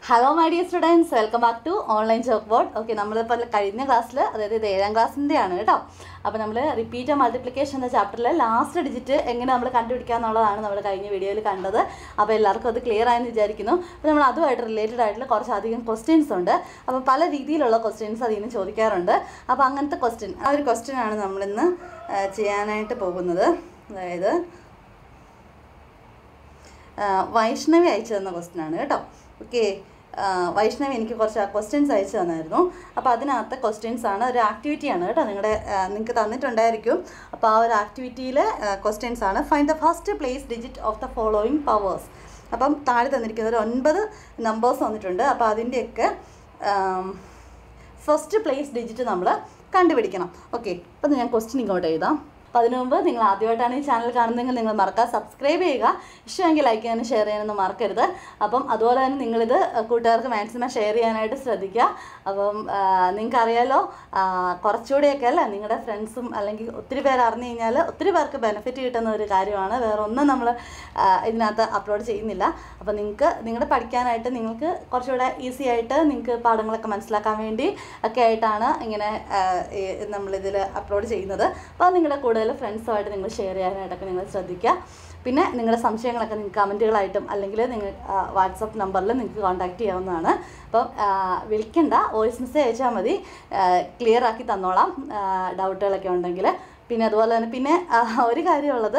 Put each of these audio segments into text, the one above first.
Hello my dear students welcome back to online chalk board okay നമ്മളിപ്പോൾ കഴിഞ്ഞ ക്ലാസ്സിൽ അതായത് ഇത് ഏഴാം ക്ലാസ്സിൻ്റെ ആണ് കേട്ടോ അപ്പോൾ നമ്മൾ റിപ്പീറ്റ് മൾട്ടിപ്ലിക്കേഷൻ എന്ന ചാപ്റ്ററിൽ ലാസ്റ്റ് ഡിജിറ്റ് എങ്ങനെ നമ്മൾ കണ്ടുപിടിക്കുക എന്നുള്ളതാണ് നമ്മൾ കഴിഞ്ഞ വീഡിയോയിൽ കണ്ടത് അപ്പോൾ എല്ലാവർക്കും അത് ക്ലിയർ ആയെന്ന് വിചാരിക്കുന്നു അപ്പോൾ നമ്മൾ അതുമായിട്ട് റിലേറ്റഡ് ആയിട്ടുള്ള കുറച്ചധികം ക്വസ്റ്റ്യൻസ് ഉണ്ട് അപ്പോൾ പല രീതിയിലുള്ള ക്വസ്റ്റ്യൻസ് അതിൽ നിന്ന് ചോദിക്കാറുണ്ട് അപ്പോൾ അങ്ങനത്തെ ക്വസ്റ്റ്യൻ ആ ഒരു ക്വസ്റ്റ്യൻ ആണ് നമ്മളിന്ന് ആ, ചെയ്യാനായിട്ട് പോകുന്നത് അതായത് ആ, വൈഷ്ണവി അയച്ചു തന്ന ക്വസ്റ്റ്യൻ ആണ് കേട്ടോ ഓക്കെ വൈഷ്ണവി എനിക്ക് കുറച്ച് ക്വസ്റ്റ്യൻസ് അയച്ചു തന്നായിരുന്നു അപ്പോൾ അതിനകത്തെ ക്വസ്റ്റ്യൻസ് ആണ് ഒരു ആക്ടിവിറ്റിയാണ് കേട്ടോ നിങ്ങളുടെ നിങ്ങൾക്ക് തന്നിട്ടുണ്ടായിരിക്കും അപ്പോൾ ആ ഒരു ആക്ടിവിറ്റിയിലെ ക്വസ്റ്റ്യൻസ് ആണ് find the first place digit of the following powers അപ്പം താഴെ തന്നിരിക്കുന്ന ഒരു ഒൻപത് നമ്പേഴ്സ് വന്നിട്ടുണ്ട് അപ്പോൾ അതിൻ്റെയൊക്കെ ഫസ്റ്റ് പ്ലേസ് ഡിജിറ്റ് നമ്മൾ കണ്ടുപിടിക്കണം ഓക്കെ അപ്പം ഞാൻ ക്വസ്റ്റ്യൻ ഇങ്ങോട്ട് എഴുതാം അപ്പം അതിനു മുമ്പ് നിങ്ങൾ ആദ്യമായിട്ടാണ് ഈ ചാനൽ കാണുന്നതെങ്കിൽ നിങ്ങൾ മറക്കാതെ സബ്സ്ക്രൈബ് ചെയ്യുക ഇഷ്ടമെങ്കിൽ ലൈക്ക് ചെയ്യാനും ഷെയർ ചെയ്യാനൊന്നും മറക്കരുത് അപ്പം അതുപോലെ തന്നെ നിങ്ങളിത് കൂട്ടുകാർക്ക് മാക്സിമം ഷെയർ ചെയ്യാനായിട്ട് ശ്രദ്ധിക്കുക അപ്പം നിങ്ങൾക്ക് അറിയാലോ കുറച്ചുകൂടിയൊക്കെ അല്ലേ നിങ്ങളുടെ ഫ്രണ്ട്സും അല്ലെങ്കിൽ ഒത്തിരി പേര് അറിഞ്ഞു കഴിഞ്ഞാൽ ഒത്തിരി പേർക്ക് ബെനിഫിറ്റ് കിട്ടുന്ന ഒരു കാര്യമാണ് വേറെ ഒന്നും നമ്മൾ ഇതിനകത്ത് അപ്ലോഡ് ചെയ്യുന്നില്ല അപ്പോൾ നിങ്ങൾക്ക് നിങ്ങളുടെ പഠിക്കാനായിട്ട് നിങ്ങൾക്ക് കുറച്ചുകൂടെ ഈസി ആയിട്ട് നിങ്ങൾക്ക് പാഠങ്ങളൊക്കെ മനസ്സിലാക്കാൻ വേണ്ടി ഒക്കെ ആയിട്ടാണ് ഇങ്ങനെ ആ, ഈ നമ്മളിതിൽ അപ്ലോഡ് ചെയ്യുന്നത് അപ്പോൾ നിങ്ങളുടെ കൂടുതൽ ഫ്രണ്ട്സുമായിട്ട് നിങ്ങൾ ഷെയർ ചെയ്യാനായിട്ടൊക്കെ നിങ്ങൾ ശ്രദ്ധിക്കുക പിന്നെ നിങ്ങളുടെ സംശയങ്ങളൊക്കെ നിങ്ങൾക്ക് കമൻറ്റുകളായിട്ടും അല്ലെങ്കിൽ നിങ്ങൾ വാട്സപ്പ് നമ്പറിൽ നിങ്ങൾക്ക് കോൺടാക്റ്റ് ചെയ്യാവുന്നതാണ് അപ്പം ആ, വിളിക്കണ്ട വോയിസ് മെസ്സേജ് അയച്ചാൽ മതി ക്ലിയർ ആക്കി തന്നോളാം ഡൗട്ടുകളൊക്കെ ഉണ്ടെങ്കിൽ പിന്നെ അതുപോലെ തന്നെ പിന്നെ ആ, ഒരു കാര്യമുള്ളത്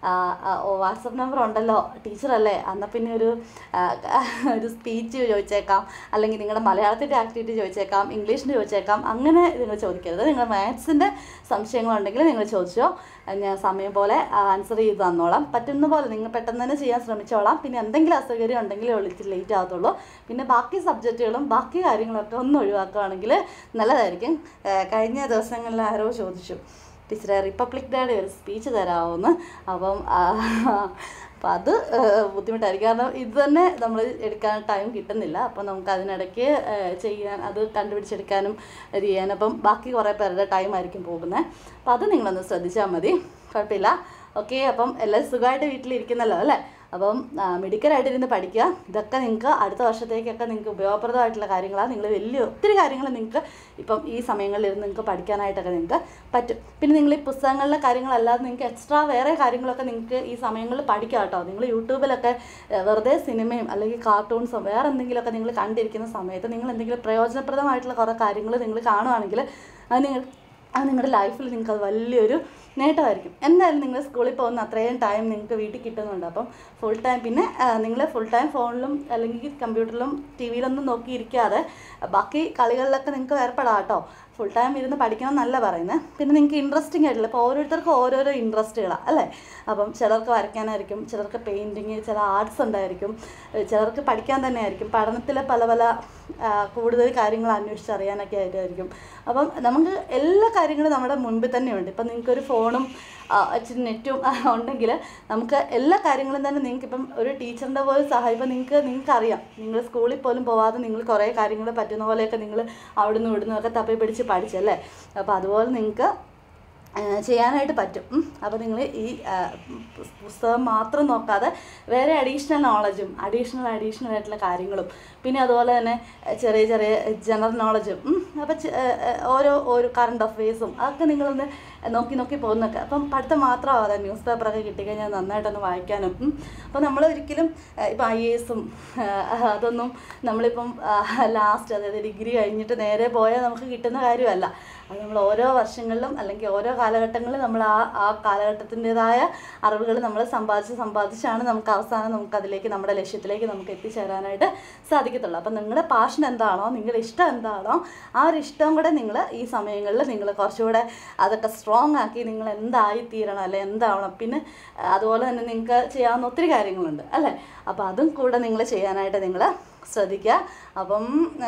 വാട്സപ്പ് നമ്പർ ഉണ്ടല്ലോ ടീച്ചറല്ലേ എന്നാൽ പിന്നെ ഒരു ആ, ഒരു സ്പീച്ച് ചോദിച്ചേക്കാം അല്ലെങ്കിൽ നിങ്ങളുടെ മലയാളത്തിൻ്റെ ആക്ടിവിറ്റി ചോദിച്ചേക്കാം ഇംഗ്ലീഷിൻ്റെ ചോദിച്ചേക്കാം അങ്ങനെ നിങ്ങൾ ചോദിക്കരുത് നിങ്ങൾ മാത്സിൻ്റെ സംശയങ്ങളുണ്ടെങ്കിൽ നിങ്ങൾ ചോദിച്ചോ ഞാൻ സമയം പോലെ ആൻസർ ചെയ്ത് തന്നോളാം പറ്റുന്ന പോലെ നിങ്ങൾ പെട്ടെന്ന് തന്നെ ചെയ്യാൻ ശ്രമിച്ചോളാം പിന്നെ എന്തെങ്കിലും അസൗകര്യം ഉണ്ടെങ്കിൽ വിളിച്ച് ലേറ്റ് ആകത്തുള്ളൂ പിന്നെ ബാക്കി സബ്ജക്റ്റുകളും ബാക്കി കാര്യങ്ങളൊക്കെ ഒന്ന് ഒഴിവാക്കുകയാണെങ്കിൽ നല്ലതായിരിക്കും ആ, കഴിഞ്ഞ ദിവസങ്ങളിൽ ആരോ ചോദിച്ചു ടീച്ചറെ റിപ്പബ്ലിക് ഡേയുടെ ഒരു സ്പീച്ച് തരാമോന്ന് അപ്പം ആ, അപ്പം അത് ആ, ബുദ്ധിമുട്ടായിരിക്കും കാരണം ഇത് തന്നെ നമ്മൾ എടുക്കാൻ ടൈം കിട്ടുന്നില്ല അപ്പം നമുക്ക് അതിനിടയ്ക്ക് ആ, ചെയ്യാൻ അത് കണ്ടുപിടിച്ചെടുക്കാനും ഇത് ചെയ്യാനും അപ്പം ബാക്കി കുറേ പേരുടെ ടൈം ആയിരിക്കും പോകുന്നത് അപ്പം അത് നിങ്ങളൊന്ന് ശ്രദ്ധിച്ചാൽ മതി കുഴപ്പമില്ല ഓക്കെ അപ്പം എല്ലാവരും സുഖമായിട്ട് വീട്ടിലിരിക്കുന്നല്ലോ അല്ലേ അപ്പം ആ, മിടുക്കരായിട്ടിരുന്ന് പഠിക്കുക ഇതൊക്കെ നിങ്ങൾക്ക് അടുത്ത വർഷത്തേക്കൊക്കെ നിങ്ങൾക്ക് ഉപയോഗപ്രദമായിട്ടുള്ള കാര്യങ്ങളാണ് നിങ്ങൾ വലിയ ഒത്തിരി കാര്യങ്ങൾ നിങ്ങൾക്ക് ഇപ്പം ഈ സമയങ്ങളിൽ ഇരുന്ന് നിങ്ങൾക്ക് പഠിക്കാനായിട്ടൊക്കെ നിങ്ങൾക്ക് പറ്റും പിന്നെ നിങ്ങൾ ഈ പുസ്തകങ്ങളിലെ കാര്യങ്ങളല്ലാതെ നിങ്ങൾക്ക് എക്സ്ട്രാ വേറെ കാര്യങ്ങളൊക്കെ നിങ്ങൾക്ക് ഈ സമയങ്ങളിൽ പഠിക്കാം കേട്ടോ നിങ്ങൾ യൂട്യൂബിലൊക്കെ ഏ, വെറുതെ സിനിമയും അല്ലെങ്കിൽ കാർട്ടൂൺസോ വേറെ എന്തെങ്കിലുമൊക്കെ നിങ്ങൾ കണ്ടിരിക്കുന്ന സമയത്ത് നിങ്ങൾ എന്തെങ്കിലും പ്രയോജനപ്രദമായിട്ടുള്ള കുറേ കാര്യങ്ങൾ നിങ്ങൾ കാണുവാണെങ്കിൽ അത് നിങ്ങൾ അത് നിങ്ങളുടെ ലൈഫിൽ നിങ്ങൾക്ക് അത് വലിയൊരു നേട്ടമായിരിക്കും എന്തായാലും നിങ്ങൾ സ്കൂളിൽ പോകുന്ന അത്രയും ടൈം നിങ്ങൾക്ക് വീട്ടിൽ കിട്ടുന്നുണ്ട് അപ്പം ഫുൾ ടൈം പിന്നെ നിങ്ങൾ ഫുൾ ടൈം ഫോണിലും അല്ലെങ്കിൽ കമ്പ്യൂട്ടറിലും ടി വിയിലൊന്നും നോക്കിയിരിക്കാതെ ബാക്കി കളികളിലൊക്കെ നിങ്ങൾക്ക് ഏർപ്പെടാം കേട്ടോ ഫുൾ ടൈം ഇരുന്ന് പഠിക്കണം എന്നല്ല പറയുന്നത് പിന്നെ നിങ്ങൾക്ക് ഇൻട്രസ്റ്റിംഗ് ആയിട്ടില്ല ഇപ്പോൾ ഓരോരുത്തർക്കും ഓരോരോ ഇൻട്രസ്റ്റുകളാണ് അല്ലേ അപ്പം ചിലർക്ക് വരയ്ക്കാനായിരിക്കും ചിലർക്ക് പെയിൻറ്റിങ് ചില ആർട്സ് ഉണ്ടായിരിക്കും ഏഹ് ചിലർക്ക് പഠിക്കാൻ തന്നെ ആയിരിക്കും പഠനത്തിലെ പല പല ആ, കൂടുതൽ കാര്യങ്ങൾ അന്വേഷിച്ചറിയാനൊക്കെ ആയിട്ടായിരിക്കും അപ്പം നമുക്ക് എല്ലാ കാര്യങ്ങളും നമ്മുടെ മുൻപിൽ തന്നെയുണ്ട് ഇപ്പം നിങ്ങൾക്കൊരു ഫോണും ആ, ഇച്ചിരി നെറ്റും ഉണ്ടെങ്കിൽ നമുക്ക് എല്ലാ കാര്യങ്ങളും തന്നെ നിങ്ങൾക്ക് ഇപ്പം ഒരു ടീച്ചറിൻ്റെ പോലെ സഹായം ഇപ്പം നിങ്ങൾക്ക് നിങ്ങൾക്ക് അറിയാം നിങ്ങൾ സ്കൂളിൽ പോലും പോവാതെ നിങ്ങൾ കുറേ കാര്യങ്ങൾ പറ്റുന്ന പോലെയൊക്കെ നിങ്ങൾ അവിടുന്ന് ഇവിടുന്ന് ഒക്കെ തപ്പി പിടിച്ച് പഠിച്ചല്ലേ അപ്പോൾ അതുപോലെ നിങ്ങൾക്ക് ആ, ചെയ്യാനായിട്ട് പറ്റും ഉം. അപ്പോൾ നിങ്ങൾ ഈ ആ, പുസ്- പുസ്തകം മാത്രം നോക്കാതെ വേറെ അഡീഷണൽ നോളജും അഡീഷണൽ അഡീഷണൽ ആയിട്ടുള്ള കാര്യങ്ങളും പിന്നെ അതുപോലെ തന്നെ ആ, ചെറിയ ചെറിയ ജനറൽ നോളജും അപ്പോൾ ഓരോ ഓരോ കറണ്ട് അഫെയർസും അതൊക്കെ നിങ്ങളൊന്ന് നോക്കി നോക്കി പോകുന്നൊക്കെ അപ്പം പഠിത്തം മാത്രമാവാതെ ന്യൂസ് പേപ്പറൊക്കെ കിട്ടിക്കഴിഞ്ഞാൽ നന്നായിട്ടൊന്ന് വായിക്കാനും ഉം. അപ്പോൾ നമ്മൾ ഒരിക്കലും ഇപ്പം ഐ എ എസും അതൊന്നും നമ്മളിപ്പം ലാസ്റ്റ് അതായത് ഡിഗ്രി കഴിഞ്ഞിട്ട് നേരെ പോയാൽ നമുക്ക് കിട്ടുന്ന കാര്യമല്ല അത് നമ്മൾ ഓരോ വർഷങ്ങളിലും അല്ലെങ്കിൽ ഓരോ കാലഘട്ടങ്ങളിലും നമ്മൾ ആ ആ കാലഘട്ടത്തിൻ്റെതായ അറിവുകൾ നമ്മൾ സമ്പാദിച്ച് സമ്പാദിച്ചാണ് നമുക്ക് അവസാനം നമുക്ക് അതിലേക്ക് നമ്മുടെ ലക്ഷ്യത്തിലേക്ക് നമുക്ക് എത്തിച്ചേരാനായിട്ട് സാധിക്കത്തുള്ളൂ അപ്പം നിങ്ങളുടെ പാഷൻ എന്താണോ നിങ്ങളുടെ ഇഷ്ടം എന്താണോ ആ ഒരു ഇഷ്ടം കൂടെ നിങ്ങൾ ഈ സമയങ്ങളിൽ നിങ്ങൾ കുറച്ചുകൂടെ അതൊക്കെ സ്ട്രോങ് ആക്കി നിങ്ങൾ എന്തായി തീരണം അല്ലെ എന്താവണം പിന്നെ ആ, അതുപോലെ തന്നെ നിങ്ങൾക്ക് ചെയ്യാവുന്ന ഒത്തിരി കാര്യങ്ങളുണ്ട് അല്ലേ അപ്പോൾ അതും കൂടെ നിങ്ങൾ ചെയ്യാനായിട്ട് നിങ്ങൾ ശ്രദ്ധിക്കുക അപ്പം ആ,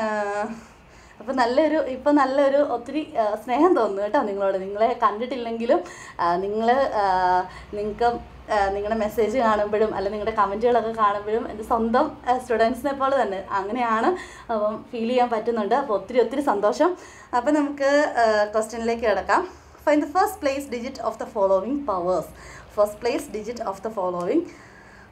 അപ്പോൾ നല്ലൊരു ഇപ്പം നല്ലൊരു ഒത്തിരി ആ, സ്നേഹം തോന്നുന്നു കേട്ടോ നിങ്ങളോട് നിങ്ങളെ കണ്ടിട്ടില്ലെങ്കിലും നിങ്ങൾ നിങ്ങൾക്ക് നിങ്ങളുടെ മെസ്സേജ് കാണുമ്പോഴും അല്ലെങ്കിൽ നിങ്ങളുടെ കമൻറ്റുകളൊക്കെ കാണുമ്പോഴും എൻ്റെ സ്വന്തം സ്റ്റുഡൻസിനെ പോലെ തന്നെ അങ്ങനെയാണ് അപ്പം ഫീൽ ചെയ്യാൻ പറ്റുന്നുണ്ട് അപ്പോൾ ഒത്തിരി ഒത്തിരി സന്തോഷം അപ്പോൾ നമുക്ക് ക്വസ്റ്റ്യനിലേക്ക് കിടക്കാം find the first place digit of the following powers first place digit of the following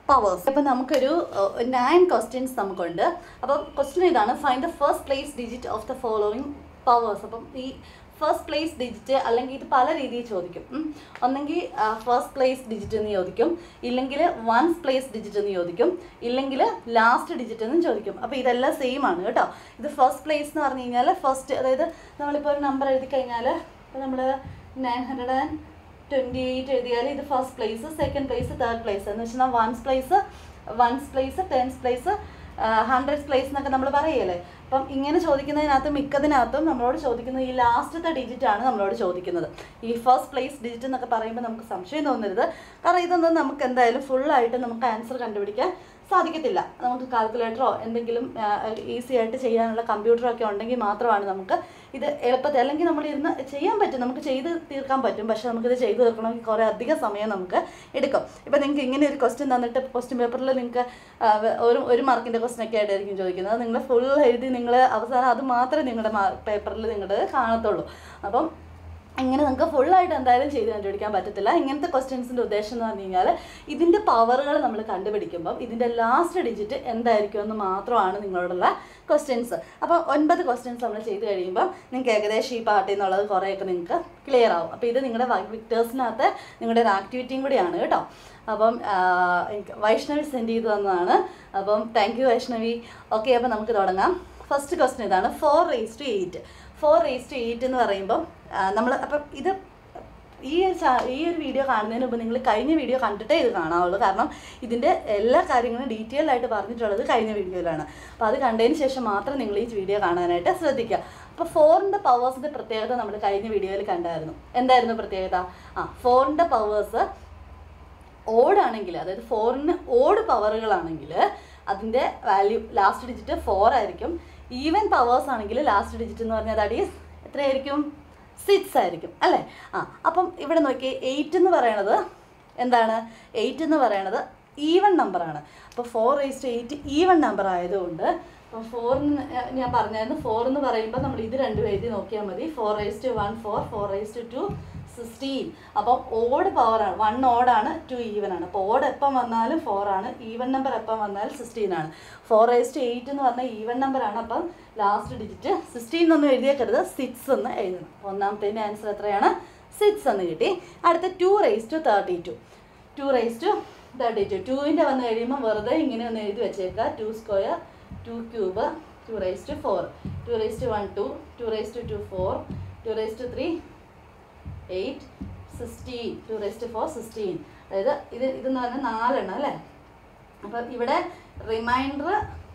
powers അപ്പം നമുക്കൊരു നയൻ ക്വസ്റ്റ്യൻസ് നമുക്കുണ്ട് അപ്പം ക്വസ്റ്റ്യൻ ഇതാണ് find the first place digit of the following powers അപ്പം ഈ ഫസ്റ്റ് പ്ലേസ് ഡിജിറ്റ് അല്ലെങ്കിൽ ഇത് പല രീതിയിൽ ചോദിക്കും ഉം. ഒന്നെങ്കിൽ ഫസ്റ്റ് പ്ലേസ് ഡിജിറ്റ് എന്ന് ചോദിക്കും ഇല്ലെങ്കിൽ വൺസ് പ്ലേസ് ഡിജിറ്റ് എന്ന് ചോദിക്കും ഇല്ലെങ്കിൽ ലാസ്റ്റ് ഡിജിറ്റ് എന്നും ചോദിക്കും അപ്പോൾ ഇതെല്ലാം സെയിം ആണ് കേട്ടോ ഇത് ഫസ്റ്റ് പ്ലേസ് എന്ന് പറഞ്ഞു കഴിഞ്ഞാൽ ഫസ്റ്റ് അതായത് നമ്മളിപ്പോൾ ഒരു നമ്പർ എഴുതി കഴിഞ്ഞാൽ ഇപ്പോൾ നമ്മൾ nine hundred and twenty eight എഴുതിയാൽ ഇത് first place second place third place എന്ന് വെച്ചാൽ ones place ones place tens place hundred place എന്നൊക്കെ നമ്മൾ പറയല്ലേ അപ്പം ഇങ്ങനെ ചോദിക്കുന്നതിനകത്ത് മിക്കതിനകത്തും നമ്മളോട് ചോദിക്കുന്നത് ഈ ലാസ്റ്റത്തെ ഡിജിറ്റ് ആണ് നമ്മളോട് ചോദിക്കുന്നത് ഈ ഫസ്റ്റ് പ്ലേസ് ഡിജിറ്റ് എന്നൊക്കെ പറയുമ്പോൾ നമുക്ക് സംശയം തോന്നരുത് കാരണം ഇതൊന്നും നമുക്ക് എന്തായാലും ഫുള്ളായിട്ട് നമുക്ക് ആൻസർ കണ്ടുപിടിക്കാൻ സാധിക്കത്തില്ല നമുക്ക് കാൽക്കുലേറ്ററോ എന്തെങ്കിലും ഈസി ആയിട്ട് ചെയ്യാനുള്ള കമ്പ്യൂട്ടറോ ഒക്കെ ഉണ്ടെങ്കിൽ മാത്രമാണ് നമുക്ക് ഇത് എളുപ്പത്തിൽ അല്ലെങ്കിൽ നമ്മൾ ഇരുന്ന് ചെയ്യാൻ പറ്റും നമുക്ക് ചെയ്ത് തീർക്കാൻ പറ്റും പക്ഷേ നമുക്കിത് ചെയ്ത് തീർക്കണമെങ്കിൽ കുറേ അധിക സമയം നമുക്ക് എടുക്കും ഇപ്പം നിങ്ങൾക്ക് ഇങ്ങനെ ഒരു ക്വസ്റ്റ്യൻ തന്നിട്ട് ക്വസ്റ്റ്യൻ പേപ്പറിൽ നിങ്ങൾക്ക് ആ, വ- ഒരു ഒരു മാർക്കിൻ്റെ ക്വസ്റ്റ്യൻ ഒക്കെ ആയിട്ടായിരിക്കും ചോദിക്കുന്നത് നിങ്ങൾ ഫുൾ എഴുതി നിങ്ങൾ അവസാനം അത് മാത്രമേ നിങ്ങളുടെ പേപ്പറിൽ നിങ്ങളുടെ കാണത്തുള്ളൂ അപ്പം ഇങ്ങനെ നിങ്ങൾക്ക് ഫുള്ളായിട്ട് എന്തായാലും ചെയ്ത് കണ്ടുപിടിക്കാൻ പറ്റത്തില്ല ഇങ്ങനത്തെ ക്വസ്റ്റ്യൻസിൻ്റെ ഉദ്ദേശം എന്ന് പറഞ്ഞു കഴിഞ്ഞാൽ ഇതിൻ്റെ പവറുകൾ നമ്മൾ കണ്ടുപിടിക്കുമ്പം ഇതിൻ്റെ ലാസ്റ്റ് ഡിജിറ്റ് എന്തായിരിക്കും എന്ന് മാത്രമാണ് നിങ്ങളോടുള്ള ക്വസ്റ്റ്യൻസ് അപ്പോൾ ഒൻപത് ക്വസ്റ്റ്യൻസ് നമ്മൾ ചെയ്ത് കഴിയുമ്പോൾ നിങ്ങൾക്ക് ഏകദേശം ഈ പാർട്ടിൽ നിന്നുള്ളത് കുറേയൊക്കെ നിങ്ങൾക്ക് ക്ലിയർ ആവും അപ്പോൾ ഇത് നിങ്ങളുടെ വിക്ടേഴ്സിനകത്ത് നിങ്ങളുടെ ഒരു ആക്ടിവിറ്റിയും കൂടിയാണ് കേട്ടോ അപ്പം ആ, എനിക്ക് വൈഷ്ണവി സെൻഡ് ചെയ്ത് തന്നതാണ് അപ്പം താങ്ക് യു വൈഷ്ണവി ഓക്കെ അപ്പോൾ നമുക്ക് തുടങ്ങാം ഫസ്റ്റ് ക്വസ്റ്റ്യൻ ഇതാണ് four raise to eight four raise to eight എന്ന് പറയുമ്പം നമ്മൾ അപ്പം ഇത് ഈ ഒരു ചാ- ഈ ഒരു വീഡിയോ കാണുന്നതിന് മുമ്പ് നിങ്ങൾ കഴിഞ്ഞ വീഡിയോ കണ്ടിട്ടേ ഇത് കാണാവുള്ളൂ കാരണം ഇതിൻ്റെ എല്ലാ കാര്യങ്ങളും ഡീറ്റെയിൽ ആയിട്ട് പറഞ്ഞിട്ടുള്ളത് കഴിഞ്ഞ വീഡിയോയിലാണ് അപ്പോൾ അത് കണ്ടതിന് ശേഷം മാത്രം നിങ്ങൾ ഈ വീഡിയോ കാണാനായിട്ട് ശ്രദ്ധിക്കുക അപ്പോൾ ഫോറിൻ്റെ പവേഴ്സിൻ്റെ പ്രത്യേകത നമ്മൾ കഴിഞ്ഞ വീഡിയോയിൽ കണ്ടായിരുന്നു എന്തായിരുന്നു പ്രത്യേകത ആ ഫോറിൻ്റെ പവേഴ്സ് ഓടാണെങ്കിൽ അതായത് ഫോറിന് ഓട് പവറുകളാണെങ്കിൽ അതിൻ്റെ വാല്യൂ ലാസ്റ്റ് ഡിജിറ്റ് ഫോർ ആയിരിക്കും ഈവൻ പവേഴ്സ് ആണെങ്കിൽ ലാസ്റ്റ് ഡിജിറ്റ് എന്ന് പറഞ്ഞാൽ ദാറ്റ് ഈസ് എത്രയായിരിക്കും സിക്സ് ആയിരിക്കും അല്ലേ ആ അപ്പം ഇവിടെ നോക്കി എയ്റ്റ് എന്ന് പറയണത് എന്താണ് എയ്റ്റ് എന്ന് പറയണത് ഈവൺ നമ്പറാണ് അപ്പോൾ four raise to eight even number ആയതുകൊണ്ട് അപ്പോൾ ഫോറിന് ഞാൻ പറഞ്ഞായിരുന്നു ഫോർ എന്ന് പറയുമ്പോൾ നമ്മൾ ഇത് രണ്ടും എഴുതി നോക്കിയാൽ മതി four raise to one four four raise to two sixteen അപ്പം ഓഡ് പവറാണ് വൺ ഓടാണ് ടു ഈവൻ ആണ് അപ്പോൾ ഓഡ് എപ്പം വന്നാലും ഫോർ ആണ് ഈവൻ നമ്പർ എപ്പം വന്നാലും സിക്സ്റ്റീൻ ആണ് ഫോർ റേസ് ടു എയ്റ്റ് എന്ന് പറഞ്ഞാൽ ഈവൻ നമ്പറാണ് അപ്പം ലാസ്റ്റ് ഡിജിറ്റ് സിക്സ്റ്റീൻ എന്നൊന്നും എഴുതിയേക്കരുത് സിക്സ് എന്ന് എഴുതണം ഒന്നാമത്തേൻ്റെ ആൻസർ എത്രയാണ് സിക്സ് എന്ന് കിട്ടി അടുത്ത two raise to thirty two two raise to thirty two ടുവിൻ്റെ വന്ന് കഴിയുമ്പോൾ വെറുതെ ഇങ്ങനെ ഒന്ന് എഴുതി വെച്ചേക്കുക two square two cube two raise to four two raise to one two two raise to two four two raise to three eight sixteen two rest four sixteen അതായത് ഇത് ഇതെന്ന് പറഞ്ഞാൽ നാലെണ്ണം അല്ലേ അപ്പം ഇവിടെ റിമൈൻഡർ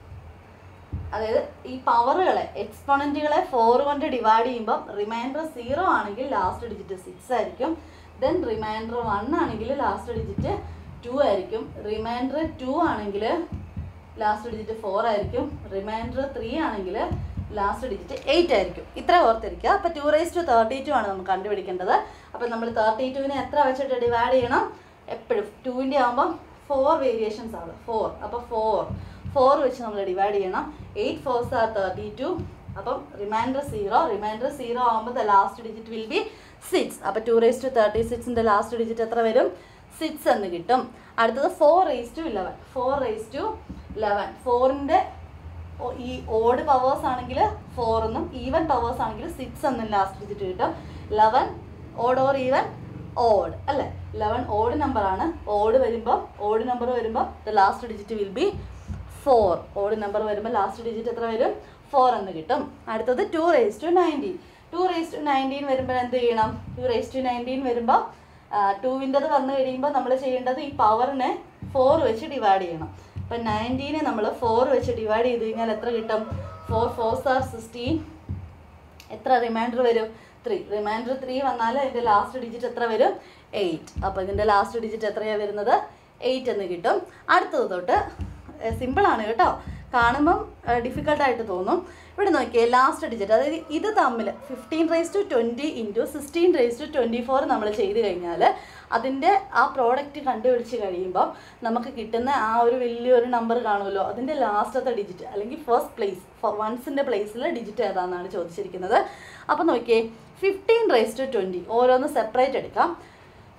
അതായത് ഈ പവറുകളെ എക്സ്പോണൻറ്റുകളെ ഫോർ കൊണ്ട് ഡിവൈഡ് ചെയ്യുമ്പോൾ റിമൈൻഡർ സീറോ ആണെങ്കിൽ ലാസ്റ്റ് ഡിജിറ്റ് സിക്സ് ആയിരിക്കും ദെൻ റിമൈൻഡർ വൺ ആണെങ്കിൽ ലാസ്റ്റ് ഡിജിറ്റ് ടു ആയിരിക്കും റിമൈൻഡർ ടു ആണെങ്കിൽ ലാസ്റ്റ് ഡിജിറ്റ് ഫോർ ആയിരിക്കും റിമൈൻഡർ ത്രീ ആണെങ്കിൽ ലാസ്റ്റ് ഡിജിറ്റ് എയ്റ്റ് ആയിരിക്കും ഇത്ര ഓർത്തിരിക്കുക അപ്പോൾ two raise to thirty two ആണ് നമുക്ക് കണ്ടുപിടിക്കേണ്ടത് അപ്പോൾ നമ്മൾ തേർട്ടി ടുവിനെ എത്ര വെച്ചിട്ട് ഡിവൈഡ് ചെയ്യണം എപ്പോഴും ടുവിൻ്റെ ആകുമ്പോൾ ഫോർ വേരിയേഷൻസ് ആണ് ഫോർ അപ്പോൾ ഫോർ ഫോർ വെച്ച് നമ്മൾ ഡിവൈഡ് ചെയ്യണം eight fours are thirty two അപ്പം റിമൈൻഡർ സീറോ റിമൈൻഡർ സീറോ ആകുമ്പോൾ the last digit will be six അപ്പോൾ ടു റേസ് ടു തേർട്ടി സിക്സിൻ്റെ ലാസ്റ്റ് ഡിജിറ്റ് എത്ര വരും സിക്സ് എന്ന് കിട്ടും അടുത്തത് four raise to eleven four raise to eleven ഫോറിൻ്റെ ഈ ഓഡ് പവേഴ്സ് ആണെങ്കിൽ ഫോർ എന്നും ഈവൻ പവേഴ്സ് ആണെങ്കിൽ സിക്സ് എന്നും ലാസ്റ്റ് ഡിജിറ്റ് കിട്ടും eleven odd or even odd അല്ലേ ലെവൻ ഓഡ് നമ്പറാണ് ഓഡ് വരുമ്പോൾ ഓഡ് നമ്പർ വരുമ്പോൾ the last digit will be four odd number വരുമ്പോൾ ലാസ്റ്റ് ഡിജിറ്റ് എത്ര വരും ഫോർ എന്ന് കിട്ടും അടുത്തത് two raise to nineteen two raise to nineteen വരുമ്പോൾ എന്ത് ചെയ്യണം ടു റേസ് ടു നയൻറ്റീൻ വരുമ്പോൾ ടൂവിൻ്റെത് വന്നു കഴിയുമ്പോൾ നമ്മൾ ചെയ്യേണ്ടത് ഈ പവറിനെ ഫോർ വെച്ച് ഡിവൈഡ് ചെയ്യണം അപ്പം നയൻറ്റീനെ നമ്മൾ ഫോർ വെച്ച് ഡിവൈഡ് ചെയ്ത് കഴിഞ്ഞാൽ എത്ര കിട്ടും ഫോർ ഫോർസ് ആർ സിക്സ്റ്റീൻ എത്ര റിമൈൻഡർ വരും ത്രീ റിമൈൻഡർ ത്രീ വന്നാൽ അതിൻ്റെ ലാസ്റ്റ് ഡിജിറ്റ് എത്ര വരും എയ്റ്റ് അപ്പോൾ ഇതിൻ്റെ ലാസ്റ്റ് ഡിജിറ്റ് എത്രയാണ് വരുന്നത് എയ്റ്റ് എന്ന് കിട്ടും അടുത്തത് തൊട്ട് സിമ്പിളാണ് കേട്ടോ കാണുമ്പം ഡിഫിക്കൽട്ടായിട്ട് തോന്നും ഇവിടെ നോക്കിയേ ലാസ്റ്റ് ഡിജിറ്റ് അതായത് ഇത് തമ്മിൽ fifteen raise to twenty into sixteen raise to twenty four നമ്മൾ ചെയ്ത് കഴിഞ്ഞാൽ അതിൻ്റെ ആ പ്രോഡക്റ്റ് കണ്ടുപിടിച്ച് കഴിയുമ്പം നമുക്ക് കിട്ടുന്ന ആ ഒരു വലിയൊരു നമ്പർ കാണുമല്ലോ അതിൻ്റെ ലാസ്റ്റത്തെ ഡിജിറ്റ് അല്ലെങ്കിൽ ഫസ്റ്റ് പ്ലേസ് വൺസിൻ്റെ പ്ലേസിൽ ഡിജിറ്റ് ഏതാണെന്നാണ് ചോദിച്ചിരിക്കുന്നത് അപ്പോൾ നോക്കിയേ ഫിഫ്റ്റീൻ റേസ് ടു ട്വൻറ്റി ഓരോന്ന് സെപ്പറേറ്റ് എടുക്കാം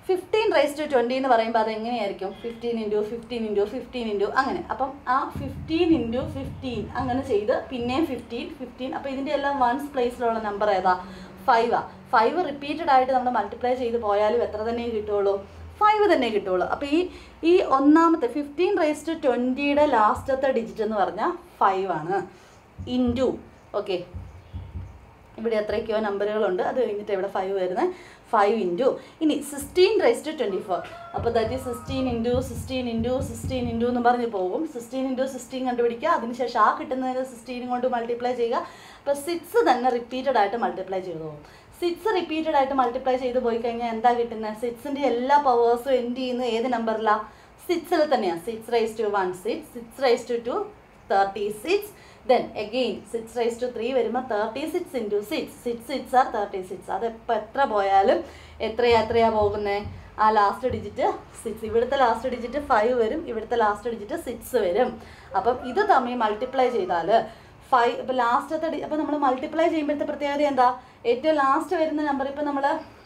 ഫിഫ്റ്റീൻ റൈസ് ടു ട്വൻറ്റി എന്ന് പറയുമ്പോൾ അത് എങ്ങനെയായിരിക്കും fifteen into fifteen into fifteen into അങ്ങനെ അപ്പം ആ ഫിഫ്റ്റീൻ ഇൻറ്റു ഫിഫ്റ്റീൻ അങ്ങനെ ചെയ്ത് പിന്നെയും ഫിഫ്റ്റീൻ ഫിഫ്റ്റീൻ അപ്പോൾ ഇതിൻ്റെ എല്ലാം വൺസ് പ്ലേസിലുള്ള നമ്പർ ഏതാ ഫൈവാ ഫൈവ് റിപ്പീറ്റഡ് ആയിട്ട് നമ്മൾ മൾട്ടിപ്ലൈ ചെയ്ത് പോയാലും എത്ര തന്നെ കിട്ടുള്ളൂ ഫൈവ് തന്നെ കിട്ടുള്ളൂ അപ്പോൾ ഈ ഈ ഒന്നാമത്തെ ഫിഫ്റ്റീൻ റേസ് ടു ട്വൻറ്റിയുടെ ലാസ്റ്റത്തെ ഡിജിറ്റ് എന്ന് പറഞ്ഞാൽ ഫൈവ് ആണ് ഇൻറ്റു ഓക്കെ ഇവിടെ എത്രയൊക്കെയോ നമ്പറുകളുണ്ട് അത് കഴിഞ്ഞിട്ട് ഇവിടെ ഫൈവ് വരുന്നത് ഫൈവ് ഇൻറ്റു ഇനി sixteen raise to twenty four അപ്പോൾ ദാറ്റ് ഈ sixteen into sixteen into sixteen into എന്ന് പറഞ്ഞ് പോകും സിക്സ്റ്റീൻ ഇൻറ്റു സിക്സ്റ്റീൻ കണ്ടുപിടിക്കുക അതിനുശേഷം ആ കിട്ടുന്നതിന് സിക്സ്റ്റീൻ കൊണ്ട് മൾട്ടിപ്ലൈ ചെയ്യുക അപ്പോൾ സിക്സ് തന്നെ റിപ്പീറ്റഡ് ആയിട്ട് മൾട്ടിപ്ലൈ ചെയ്തു പോകും സിക്സ് റിപ്പീറ്റഡ് ആയിട്ട് മൾട്ടിപ്ലൈ ചെയ്ത് പോയി കഴിഞ്ഞാൽ എന്താ കിട്ടുന്നത് സിക്സിൻ്റെ എല്ലാ പവേഴ്സും എൻഡ് ചെയ്യുന്നത് ഏത് നമ്പറിലാണ് സിക്സിൽ തന്നെയാണ് six raise to one six six raise to two thirty six then again six raise to three വരുമ്പോൾ thirty six into six six six are thirty six അത് എപ്പോൾ എത്ര പോയാലും എത്രയാ എത്രയാ പോകുന്നത് ആ ലാസ്റ്റ് ഡിജിറ്റ് സിക്സ് ഇവിടുത്തെ ലാസ്റ്റ് ഡിജിറ്റ് ഫൈവ് വരും ഇവിടുത്തെ ലാസ്റ്റ് ഡിജിറ്റ് സിക്സ് വരും അപ്പം ഇത് തമ്മിൽ മൾട്ടിപ്ലൈ ചെയ്താൽ ഫൈവ് ഇപ്പം ലാസ്റ്റത്തെ ഡി അപ്പം നമ്മൾ മൾട്ടിപ്ലൈ ചെയ്യുമ്പോഴത്തെ പ്രത്യേകത എന്താ ഏറ്റവും ലാസ്റ്റ് വരുന്ന നമ്പർ ഇപ്പം നമ്മൾ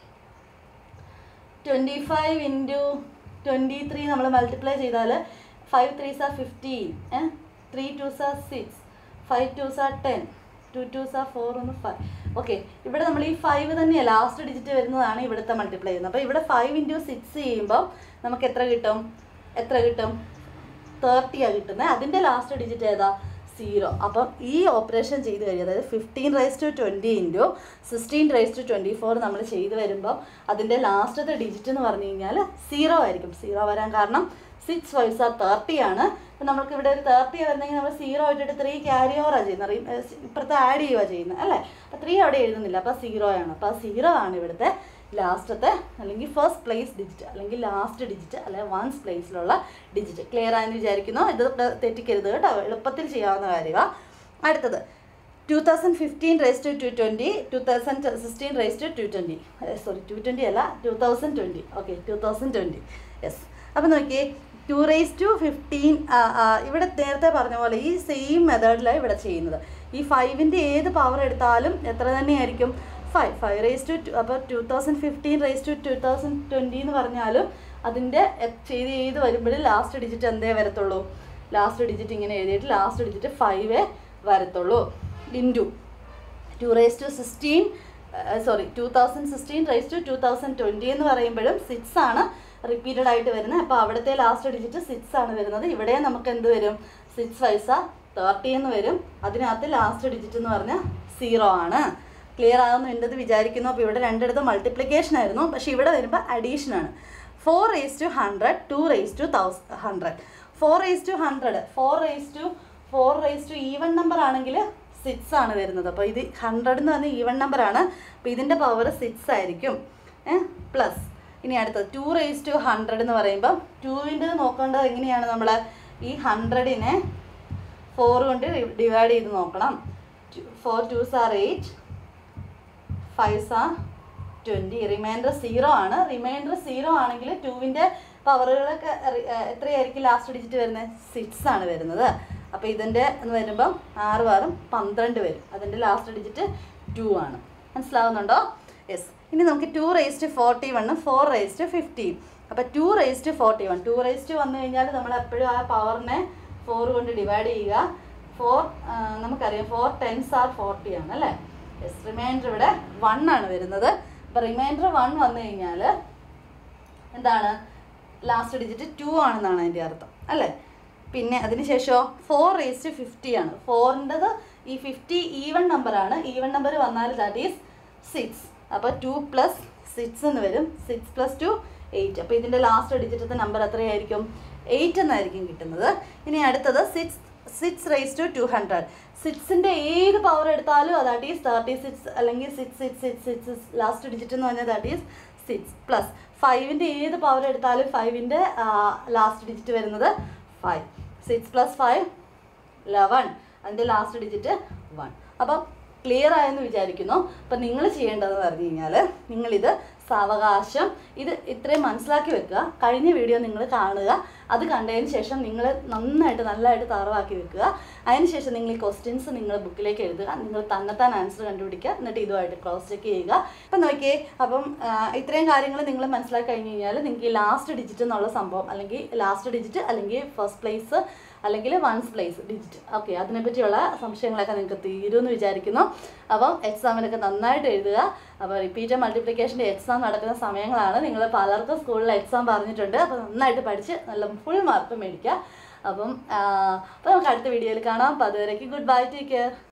twenty five into twenty three നമ്മൾ മൾട്ടിപ്ലൈ ചെയ്താൽ five three are fifteen a three two are six five two are ten two two are four ഒന്ന് ഫൈവ് ഓക്കെ ഇവിടെ നമ്മൾ ഈ ഫൈവ് തന്നെയാണ് ലാസ്റ്റ് ഡിജിറ്റ് വരുന്നതാണ് ഇവിടുത്തെ മൾട്ടിപ്ലൈ ചെയ്യുന്നത് അപ്പോൾ ഇവിടെ ഫൈവ് ഇൻറ്റു സിക്സ് ചെയ്യുമ്പോൾ നമുക്ക് എത്ര കിട്ടും എത്ര കിട്ടും തേർട്ടിയാണ് കിട്ടുന്നത് അതിൻ്റെ ലാസ്റ്റ് ഡിജിറ്റ് ഏതാ സീറോ അപ്പം ഈ ഓപ്പറേഷൻ ചെയ്ത് കഴിയും അതായത് fifteen raise to twenty into sixteen raise to twenty four നമ്മൾ ചെയ്ത് വരുമ്പോൾ അതിൻ്റെ ലാസ്റ്റത്തെ ഡിജിറ്റ് എന്ന് പറഞ്ഞു കഴിഞ്ഞാൽ സീറോ ആയിരിക്കും സീറോ വരാൻ കാരണം സിക്സ് ഫൈവ് ആർ തേർട്ടി ആണ് അപ്പം നമുക്ക് ഇവിടെ ഒരു തേർട്ടി വരുന്നെങ്കിൽ നമ്മൾ സീറോ ഇട്ടിട്ട് ത്രീ ക്യാരി ഓവറാണ് ചെയ്യുന്നത് റീ- ഏ, ഇപ്പുറത്ത് ആഡ് ചെയ്യുക ചെയ്യുന്നത് അല്ലേ അപ്പോൾ ത്രീ അവിടെ എഴുതുന്നില്ല അപ്പോൾ സീറോ ആണ് അപ്പോൾ ആ സീറോ ആണ് ഇവിടുത്തെ ലാസ്റ്റത്തെ അല്ലെങ്കിൽ ഫസ്റ്റ് പ്ലേസ് ഡിജിറ്റ് അല്ലെങ്കിൽ ലാസ്റ്റ് ഡിജിറ്റ് അല്ലെങ്കിൽ വൺസ് പ്ലേസിലുള്ള ഡിജിറ്റ് ക്ലിയർ ആയെന്ന് വിചാരിക്കുന്നു ഇത് തെറ്റിക്കരുത് കേട്ടോ എളുപ്പത്തിൽ ചെയ്യാവുന്ന കാര്യമാണ് അടുത്തത് two thousand fifteen raise to two twenty two thousand sixteen raise to two twenty sorry two twenty അല്ല two thousand twenty okay two thousand twenty yes അപ്പോൾ നോക്കിയേ ടു റേസ് ടു ഫിഫ്റ്റീൻ ഇവിടെ നേരത്തെ പറഞ്ഞ പോലെ ഈ സെയിം മെത്തേഡിലാണ് ഇവിടെ ചെയ്യുന്നത് ഈ ഫൈവിൻ്റെ ഏത് പവർ എടുത്താലും എത്ര തന്നെയായിരിക്കും ഫൈവ് ഫൈവ് റേസ് ടു അപ്പോൾ two thousand fifteen raise to two thousand twenty എന്ന് പറഞ്ഞാലും അതിൻ്റെ ചെയ്ത് ചെയ്ത് വരുമ്പോഴും ലാസ്റ്റ് ഡിജിറ്റ് എന്തേ വരത്തുള്ളൂ ലാസ്റ്റ് ഡിജിറ്റ് ഇങ്ങനെ എഴുതിയിട്ട് ലാസ്റ്റ് ഡിജിറ്റ് ഫൈവേ വരത്തുള്ളൂ into two raise to sixteen sorry two thousand sixteen raise to two thousand twenty എന്ന് പറയുമ്പോഴും സിക്സ് ആണ് റിപ്പീറ്റഡ് ആയിട്ട് വരുന്നത് അപ്പോൾ അവിടുത്തെ ലാസ്റ്റ് ഡിജിറ്റ് സിക്സ് ആണ് വരുന്നത് ഇവിടെ നമുക്ക് എന്ത് വരും സിക്സ് പൈസ തേർട്ടി എന്ന് വരും അതിനകത്ത് ലാസ്റ്റ് ഡിജിറ്റ് എന്ന് പറഞ്ഞാൽ സീറോ ആണ് ക്ലിയർ ആകുന്നു എൻ്റെത് വിചാരിക്കുന്നു അപ്പോൾ ഇവിടെ രണ്ടിടത്ത് മൾട്ടിപ്ലിക്കേഷൻ ആയിരുന്നു പക്ഷേ ഇവിടെ വരുമ്പോൾ അഡീഷൻ ആണ് four raise to hundred two raise to thousand hundred four raise to hundred four raise to four raise to even number ആണെങ്കിൽ സിക്സ് ആണ് വരുന്നത് അപ്പോൾ ഇത് ഹൺഡ്രഡ് എന്ന് പറഞ്ഞാൽ ഈവൻ നമ്പർ ആണ് അപ്പോൾ ഇതിൻ്റെ പവർ സിക്സ് ആയിരിക്കും പ്ലസ് ഇനി അടുത്തത് ടു റേസ് ടു ഹൺഡ്രഡ് എന്ന് പറയുമ്പോൾ ടൂവിൻ്റെ നോക്കേണ്ടത് എങ്ങനെയാണ് നമ്മൾ ഈ ഹൺഡ്രഡിനെ ഫോർ കൊണ്ട് ഡിവൈഡ് ചെയ്ത് നോക്കണം four two are eight five are twenty remainder zero ആണ് റിമൈൻഡർ സീറോ ആണെങ്കിൽ ടൂവിൻ്റെ പവറുകളൊക്കെ എത്രയായിരിക്കും ലാസ്റ്റ് ഡിജിറ്റ് വരുന്നത് സിക്സ് ആണ് വരുന്നത് അപ്പോൾ ഇതിൻ്റെ എന്ന് വരുമ്പം ആറ് വാറും പന്ത്രണ്ട് വരും അതിൻ്റെ ലാസ്റ്റ് ഡിജിറ്റ് ടു ആണ് മനസ്സിലാവുന്നുണ്ടോ യെസ് ഇനി നമുക്ക് ടു റേസ് ടു ഫോർട്ടി വണ്ണും ഫോർ റേസ് ടു ഫിഫ്റ്റി അപ്പോൾ two raise to forty one two raise to വന്നു കഴിഞ്ഞാൽ നമ്മൾ എപ്പോഴും ആ പവറിനെ ഫോർ കൊണ്ട് ഡിവൈഡ് ചെയ്യുക ഫോർ നമുക്കറിയാം ഫോർ ടെൻസ് ആർ ഫോർട്ടി ആണ് അല്ലേ യെസ് റിമൈൻഡർ ഇവിടെ വൺ ആണ് വരുന്നത് അപ്പോൾ റിമൈൻഡർ വൺ വന്നു കഴിഞ്ഞാൽ എന്താണ് ലാസ്റ്റ് ഡിജിറ്റ് ടു ആണെന്നാണ് അതിൻ്റെ അർത്ഥം അല്ലേ പിന്നെ അതിനുശേഷം ഫോർ റേസ് ടു ഫിഫ്റ്റി ആണ് ഫോറിൻ്റെത് ഈ ഫിഫ്റ്റി ഈവൺ നമ്പറാണ് ഈവൺ നമ്പർ വന്നാൽ ദാറ്റ് ഈസ് സിക്സ് അപ്പോൾ ടു പ്ലസ് സിക്സ് എന്ന് വരും സിക്സ് പ്ലസ് ടു എയ്റ്റ് അപ്പോൾ ഇതിൻ്റെ ലാസ്റ്റ് ഡിജിറ്റത്തെ നമ്പർ എത്രയായിരിക്കും എയ്റ്റ് എന്നായിരിക്കും കിട്ടുന്നത് ഇനി അടുത്തത് six six raise to two hundred സിക്സിൻ്റെ ഏത് പവർ എടുത്താലും ദാറ്റ് ഈസ് തേർട്ടി സിക്സ് അല്ലെങ്കിൽ six six six six last digit എന്ന് പറഞ്ഞാൽ ദാറ്റ് ഈസ് സിക്സ് പ്ലസ് ഫൈവിൻ്റെ ഏത് പവർ എടുത്താലും ഫൈവിൻ്റെ ലാസ്റ്റ് ഡിജിറ്റ് വരുന്നത് five six plus five eleven അതിൻ്റെ ലാസ്റ്റ് ഡിജിറ്റ് വൺ അപ്പം ക്ലിയർ ആയെന്ന് വിചാരിക്കുന്നു അപ്പം നിങ്ങൾ ചെയ്യേണ്ടതെന്ന് പറഞ്ഞു കഴിഞ്ഞാൽ നിങ്ങളിത് സാവകാശം ഇത് ഇത്രയും മനസ്സിലാക്കി വെക്കുക കഴിഞ്ഞ വീഡിയോ നിങ്ങൾ കാണുക അത് കണ്ടതിന് ശേഷം നിങ്ങൾ നന്നായിട്ട് നല്ലതായിട്ട് തറവാക്കി വെക്കുക അതിനുശേഷം നിങ്ങൾ ഈ ക്വസ്റ്റ്യൻസ് നിങ്ങൾ ബുക്കിലേക്ക് എഴുതുക നിങ്ങൾ തന്നെത്താൻ ആൻസർ കണ്ടുപിടിക്കുക എന്നിട്ട് ഇതുമായിട്ട് ക്രോസ് ചെക്ക് ചെയ്യുക അപ്പം നോക്കിയേ അപ്പം ആ, ഇത്രയും കാര്യങ്ങൾ നിങ്ങൾ മനസ്സിലാക്കി കഴിഞ്ഞ് കഴിഞ്ഞാൽ നിങ്ങൾക്ക് ഈ ലാസ്റ്റ് ഡിജിറ്റ് എന്നുള്ള സംഭവം അല്ലെങ്കിൽ ലാസ്റ്റ് ഡിജിറ്റ് അല്ലെങ്കിൽ ഫസ്റ്റ് പ്ലേസ് അല്ലെങ്കിൽ വൺസ് പ്ലേസ് ഡിജിറ്റ് ഓക്കെ അതിനെപ്പറ്റിയുള്ള സംശയങ്ങളൊക്കെ നിങ്ങൾക്ക് തീരുമെന്ന് വിചാരിക്കുന്നു അപ്പം എക്സാമിനൊക്കെ നന്നായിട്ട് എഴുതുക അപ്പോൾ റിപ്പീറ്റ് മൾട്ടിപ്ലിക്കേഷൻ്റെ എക്സാം നടക്കുന്ന സമയങ്ങളാണ് നിങ്ങൾ പലർക്കും സ്കൂളിൽ എക്സാം പറഞ്ഞിട്ടുണ്ട് അപ്പോൾ നന്നായിട്ട് പഠിച്ച് നല്ല ഫുൾ മാർക്ക് മേടിക്കുക അപ്പം ആ, അപ്പോൾ നമുക്ക് അടുത്ത വീഡിയോയിൽ കാണാം അപ്പോൾ അതുവരേക്കും ഗുഡ് ബൈ ടേക്ക് കെയർ